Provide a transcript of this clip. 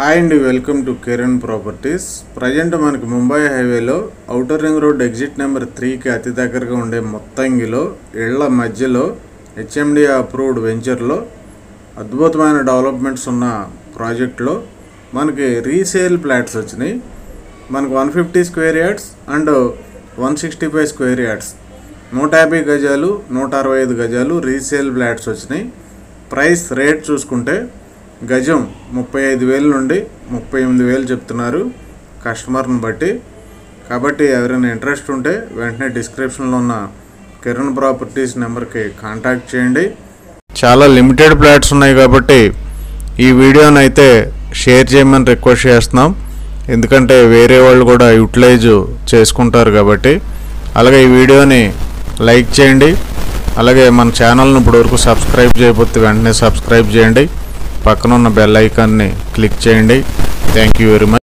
hi అండి welcome to Kiran properties present మనకి ముంబై హైవేలో outer ring road exit number త్రీకి అతి దగ్గరగా ఉండే మొత్తంగిలో ఇళ్ల మధ్యలో హెచ్ఎండి అప్రూవ్డ్ వెంచర్లో అద్భుతమైన డెవలప్మెంట్స్ ఉన్న ప్రాజెక్ట్లో మనకి రీసేల్ ఫ్లాట్స్ వచ్చినాయి మనకు one fifty square yards and one sixty five square yards నూట యాభై గజాలు నూట అరవై ఐదు గజాలు రీసేల్ ఫ్లాట్స్ వచ్చినాయి ప్రైస్ రేట్ చూసుకుంటే గజం ముప్పై ఐదు వేల నుండి ముప్పై ఎనిమిది వేలు చెప్తున్నారు కస్టమర్ని బట్టి కాబట్టి ఎవరైనా ఇంట్రెస్ట్ ఉంటే వెంటనే డిస్క్రిప్షన్లో ఉన్న కిరణ్ ప్రాపర్టీస్ నెంబర్కి కాంటాక్ట్ చేయండి చాలా లిమిటెడ్ ప్లాట్స్ ఉన్నాయి కాబట్టి ఈ వీడియోని అయితే షేర్ చేయమని రిక్వెస్ట్ చేస్తున్నాం ఎందుకంటే వేరే వాళ్ళు కూడా యూటిలైజ్ చేసుకుంటారు కాబట్టి అలాగే ఈ వీడియోని లైక్ చేయండి అలాగే మన ఛానల్ను ఇప్పటివరకు సబ్స్క్రైబ్ చేయకపోతే వెంటనే సబ్స్క్రైబ్ చేయండి పక్కన ఉన్న బెల్ ఐకాన్ని క్లిక్ చేయండి థ్యాంక్ యూ వెరీ మచ్